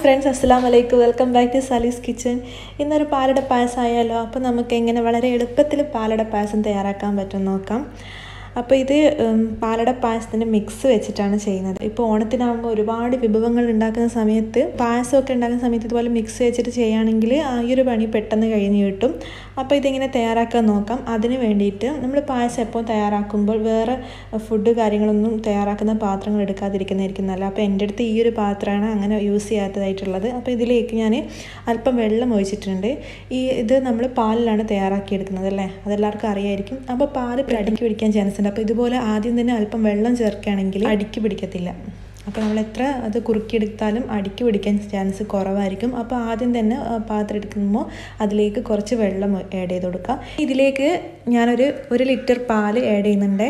friends അസ്സാം വലൈക്കും welcome back to സലീസ് കിച്ചൺ ഇന്നൊരു പാലട പായസം ആയാലോ അപ്പോൾ നമുക്ക് എങ്ങനെ വളരെ എളുപ്പത്തിൽ പാലട പായസം തയ്യാറാക്കാൻ പറ്റും നോക്കാം അപ്പോൾ ഇത് ഉം, പാലട പായസത്തിൻ്റെ മിക്സ് വെച്ചിട്ടാണ് ചെയ്യുന്നത് ഇപ്പോൾ ഓണത്തിനാകുമ്പോൾ ഒരുപാട് വിഭവങ്ങൾ ഉണ്ടാക്കുന്ന സമയത്ത് പായസമൊക്കെ ഉണ്ടാക്കുന്ന സമയത്ത് ഇതുപോലെ മിക്സ് വെച്ചിട്ട് ചെയ്യുകയാണെങ്കിൽ ആ ഈ ഒരു പണി പെട്ടെന്ന് കഴിഞ്ഞ് കിട്ടും അപ്പോൾ ഇതിങ്ങനെ തയ്യാറാക്കാൻ നോക്കാം അതിന് വേണ്ടിയിട്ട് നമ്മൾ പായസം എപ്പോൾ തയ്യാറാക്കുമ്പോൾ വേറെ ഫുഡ് കാര്യങ്ങളൊന്നും തയ്യാറാക്കുന്ന പാത്രങ്ങൾ എടുക്കാതിരിക്കുന്നതായിരിക്കും നല്ല അപ്പോൾ എൻ്റെ അടുത്ത് ഈ ഒരു പാത്രമാണ് അങ്ങനെ യൂസ് ചെയ്യാത്തതായിട്ടുള്ളത് അപ്പോൾ ഇതിലേക്ക് ഞാൻ അല്പം വെള്ളം ഒഴിച്ചിട്ടുണ്ട് ഈ ഇത് നമ്മൾ പാലിലാണ് തയ്യാറാക്കിയെടുക്കുന്നത് അല്ലേ അതെല്ലാവർക്കും അറിയായിരിക്കും അപ്പോൾ പാല് അടുക്കി പിടിക്കാൻ ചാൻസ് ഉണ്ട് അപ്പോൾ ഇതുപോലെ ആദ്യം തന്നെ അല്പം വെള്ളം ചേർക്കുകയാണെങ്കിൽ അടുക്കി പിടിക്കത്തില്ല അപ്പോൾ നമ്മൾ എത്ര അത് കുറുക്കിയെടുത്താലും അടുക്കി പിടിക്കാൻ ചാൻസ് കുറവായിരിക്കും അപ്പോൾ ആദ്യം തന്നെ ആ, പാത്രം എടുക്കുമ്പോൾ അതിലേക്ക് കുറച്ച് വെള്ളം ആഡ് ചെയ്ത് കൊടുക്കുക ഇതിലേക്ക് ഞാനൊരു ഒരു ലിറ്റർ പാല് ആഡ് ചെയ്യുന്നുണ്ട്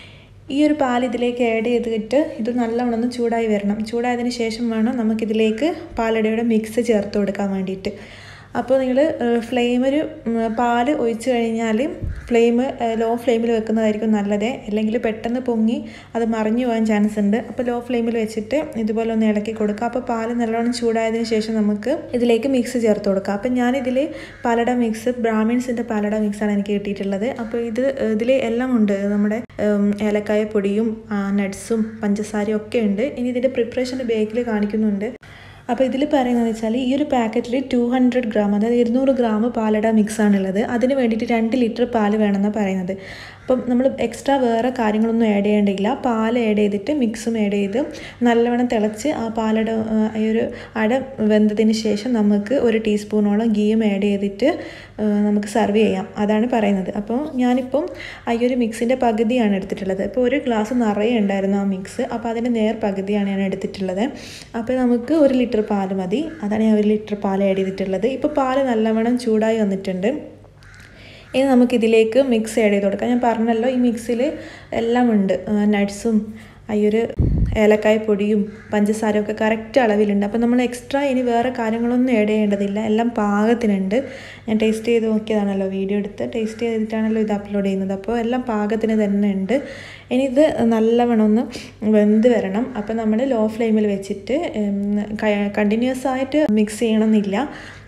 ഈ ഒരു പാൽ ഇതിലേക്ക് ആഡ് ചെയ്തിട്ട് ഇത് നല്ലവണ്ണം ഒന്ന് ചൂടായി വരണം ചൂടായതിന് ശേഷം വേണം നമുക്കിതിലേക്ക് പാലടയുടെ മിക്സ് ചേർത്ത് കൊടുക്കാൻ വേണ്ടിയിട്ട് അപ്പോൾ നിങ്ങൾ ഫ്ലെയിം ഒരു പാൽ ഒഴിച്ച് കഴിഞ്ഞാൽ ഫ്ലെയിം ലോ ഫ്ലെയിമിൽ വെക്കുന്നതായിരിക്കും നല്ലത് അല്ലെങ്കിൽ പെട്ടെന്ന് പൊങ്ങി അത് മറിഞ്ഞു പോകാൻ ചാൻസ് ഉണ്ട് അപ്പോൾ ലോ ഫ്ലെയിമിൽ വെച്ചിട്ട് ഇതുപോലെ ഒന്ന് ഇളക്കി കൊടുക്കുക അപ്പോൾ പാൽ നല്ലോണം ചൂടായതിന് ശേഷം നമുക്ക് ഇതിലേക്ക് മിക്സ് ചേർത്ത് കൊടുക്കുക അപ്പം ഞാനിതിൽ പാലട മിക്സ് ബ്രാഹ്മിൻസിൻ്റെ പാലട മിക്സാണ് എനിക്ക് കിട്ടിയിട്ടുള്ളത് അപ്പോൾ ഇത് ഇതിൽ എല്ലാം ഉണ്ട് നമ്മുടെ ഉം, ഏലക്കായ പൊടിയും നട്ട്സും പഞ്ചസാരയും ഒക്കെ ഉണ്ട് ഇനി ഇതിൻ്റെ പ്രിപ്പറേഷൻ്റെ ബേക്കിൽ കാണിക്കുന്നുണ്ട് അപ്പോൾ ഇതിൽ പറയുന്നത് വെച്ചാൽ ഈ ഒരു പാക്കറ്റിൽ ടു ഹൺഡ്രഡ് ഗ്രാം അതായത് ഇരുന്നൂറ് ഗ്രാം പാലട മിക്സ് ആണുള്ളത് അതിന് വേണ്ടിയിട്ട് രണ്ട് ലിറ്റർ പാല് വേണമെന്നാണ് പറയുന്നത് അപ്പം നമ്മൾ എക്സ്ട്രാ വേറെ കാര്യങ്ങളൊന്നും ആഡ് ചെയ്യേണ്ടില്ല പാൽ ആഡ് ചെയ്തിട്ട് മിക്സും ആഡ് ചെയ്ത് നല്ലവണ്ണം തിളച്ച് ആ പാലട ആ, ഈ ഒരു അട വെന്തതിന് ശേഷം നമുക്ക് ഒരു ടീസ്പൂണോളം ഗീയും ആഡ് ചെയ്തിട്ട് ആ, നമുക്ക് സെർവ് ചെയ്യാം അതാണ് പറയുന്നത് അപ്പോൾ ഞാനിപ്പം ആ ഈ ഒരു മിക്സിൻ്റെ പകുതിയാണ് എടുത്തിട്ടുള്ളത് അപ്പോൾ ഒരു ഗ്ലാസ് നിറയെ ഉണ്ടായിരുന്നു ആ മിക്സ് അപ്പോൾ അതിൻ്റെ നേർ പകുതിയാണ് ഞാൻ എടുത്തിട്ടുള്ളത് അപ്പോൾ നമുക്ക് ഒരു ലിറ്റർ പാൽ മതി അതാണ് ഞാൻ ഒരു ലിറ്റർ പാൽ ആഡ് ചെയ്തിട്ടുള്ളത് ഇപ്പോൾ പാൽ നല്ലവണ്ണം ചൂടായി വന്നിട്ടുണ്ട് ഇനി നമുക്കിതിലേക്ക് മിക്സ് ആഡ് ചെയ്ത് കൊടുക്കാം ഞാൻ പറഞ്ഞല്ലോ ഈ മിക്സിൽ എല്ലാം ഉണ്ട് നട്ട്സും ഈ ഒരു ഏലക്കായ പൊടിയും പഞ്ചസാരയും ഒക്കെ കറക്റ്റ് അളവിലുണ്ട് അപ്പോൾ നമ്മൾ എക്സ്ട്രാ ഇനി വേറെ കാര്യങ്ങളൊന്നും ആഡ് ചെയ്യേണ്ടതില്ല എല്ലാം പാകത്തിനുണ്ട് ഞാൻ ടേസ്റ്റ് ചെയ്ത് നോക്കിയതാണല്ലോ വീഡിയോ എടുത്ത് ടേസ്റ്റ് ചെയ്തിട്ടാണല്ലോ ഇത് അപ്ലോഡ് ചെയ്യുന്നത് അപ്പോൾ എല്ലാം പാകത്തിന് തന്നെ ഉണ്ട് ഇനി ഇത് നല്ലവണ്ണം ഒന്ന് വെന്ത് വരണം അപ്പോൾ നമ്മൾ ലോ ഫ്ലെയിമിൽ വെച്ചിട്ട് കണ്ടിന്യൂസ് ആയിട്ട് മിക്സ് ചെയ്യണമെന്നില്ല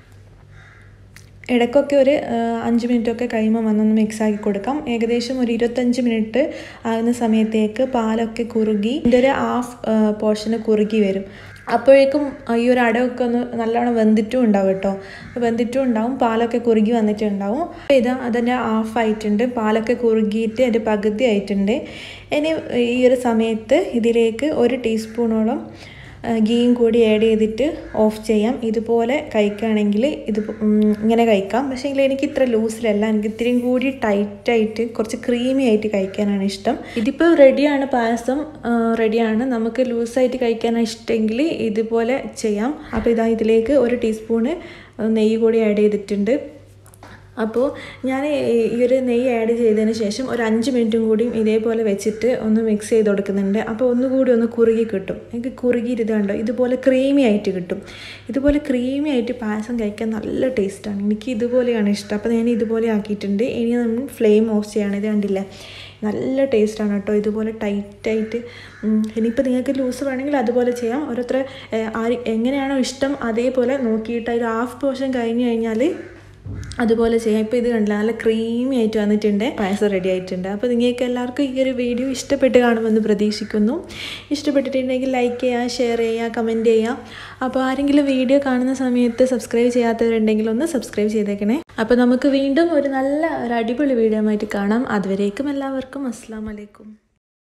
ഇടയ്ക്കൊക്കെ ഒരു ആ, അഞ്ച് മിനിറ്റൊക്കെ കഴിയുമ്പോൾ വന്നൊന്ന് മിക്സ് ആക്കി കൊടുക്കാം ഏകദേശം ഒരു ഇരുപത്തഞ്ച് മിനിറ്റ് ആകുന്ന സമയത്തേക്ക് പാലൊക്കെ കുറുകി ഇതിൻ്റെ ഒരു ഹാഫ് പോർഷന് കുറുകി വരും അപ്പോഴേക്കും ഈ ഒരു അടമൊക്കെ ഒന്ന് നല്ലോണം വെന്തിട്ടും ഉണ്ടാവും കേട്ടോ വെന്തിട്ടും ഉണ്ടാവും പാലൊക്കെ കുറുകി വന്നിട്ടുണ്ടാവും ഇതാ അതിൻ്റെ ഹാഫ് ആയിട്ടുണ്ട് പാലൊക്കെ കുറുകിയിട്ട് അതിൻ്റെ പകുതി ആയിട്ടുണ്ട് ഇനി ഈ ഒരു സമയത്ത് ഇതിലേക്ക് ഒരു ടീസ്പൂണോളം ആ, ഗീയും കൂടി ആഡ് ചെയ്തിട്ട് ഓഫ് ചെയ്യാം ഇതുപോലെ കഴിക്കുകയാണെങ്കിൽ ഇത് ഉം, ഇങ്ങനെ കഴിക്കാം പക്ഷേ എങ്കിൽ എനിക്ക് ഇത്ര ലൂസിലല്ല എനിക്ക് ഇത്തിരിയും കൂടി ടൈറ്റായിട്ട് കുറച്ച് ക്രീമി ആയിട്ട് കഴിക്കാനാണ് ഇഷ്ടം ഇതിപ്പോൾ റെഡിയാണ് പായസം ആ, റെഡിയാണ് നമുക്ക് ലൂസായിട്ട് കഴിക്കാനാണ് ഇഷ്ടമെങ്കിൽ ഇതുപോലെ ചെയ്യാം അപ്പോൾ ഇതാ ഇതിലേക്ക് ഒരു ടീസ്പൂണ് നെയ്യ് കൂടി ആഡ് ചെയ്തിട്ടുണ്ട് അപ്പോൾ ഞാൻ ഈ ഒരു നെയ്യ് ആഡ് ചെയ്തതിന് ശേഷം ഒരു അഞ്ച് മിനിറ്റും കൂടിയും ഇതേപോലെ വെച്ചിട്ട് ഒന്ന് മിക്സ് ചെയ്ത് കൊടുക്കുന്നുണ്ട് അപ്പോൾ ഒന്നുകൂടി ഒന്ന് കുറുകി കിട്ടും എനിക്ക് കുറുകിയിരുതുണ്ടോ ഇതുപോലെ ക്രീമി ആയിട്ട് കിട്ടും ഇതുപോലെ ക്രീമി ആയിട്ട് പായസം കഴിക്കാൻ നല്ല ടേസ്റ്റാണ് എനിക്ക് ഇതുപോലെയാണ് ഇഷ്ടം അപ്പോൾ ഞാൻ ഇതുപോലെ ആക്കിയിട്ടുണ്ട് ഇനി നമ്മൾ ഫ്ലെയിം ഓഫ് ചെയ്യണം ഇത് കണ്ടില്ലേ നല്ല ടേസ്റ്റാണ് കേട്ടോ ഇതുപോലെ ടൈറ്റായിട്ട് ഇനിയിപ്പോൾ നിങ്ങൾക്ക് ലൂസ് വേണമെങ്കിൽ അതുപോലെ ചെയ്യാം ഓരോരുത്തർ ആര് എങ്ങനെയാണോ ഇഷ്ടം അതേപോലെ നോക്കിയിട്ട് ഒരു ഹാഫ് പോർഷൻ കഴിഞ്ഞ് കഴിഞ്ഞാൽ അതുപോലെ ചെയ്യാം ഇപ്പോൾ ഇത് കണ്ടില്ല നല്ല ക്രീമി ആയിട്ട് വന്നിട്ടുണ്ട് പായസം റെഡി ആയിട്ടുണ്ട് അപ്പോൾ നിങ്ങൾക്ക് എല്ലാവർക്കും ഈ ഒരു വീഡിയോ ഇഷ്ടപ്പെട്ട് കാണുമെന്ന് പ്രതീക്ഷിക്കുന്നു ഇഷ്ടപ്പെട്ടിട്ടുണ്ടെങ്കിൽ ലൈക്ക് ചെയ്യുക ഷെയർ ചെയ്യുക കമൻറ്റ് ചെയ്യുക അപ്പോൾ ആരെങ്കിലും വീഡിയോ കാണുന്ന സമയത്ത് സബ്സ്ക്രൈബ് ചെയ്യാത്തവരുണ്ടെങ്കിൽ ഒന്ന് സബ്സ്ക്രൈബ് ചെയ്തേക്കണേ അപ്പോൾ നമുക്ക് വീണ്ടും ഒരു നല്ല ഒരു അടിപൊളി വീഡിയോ ആയിട്ട് കാണാം അതുവരേക്കും എല്ലാവർക്കും അസ്സാം വലൈക്കും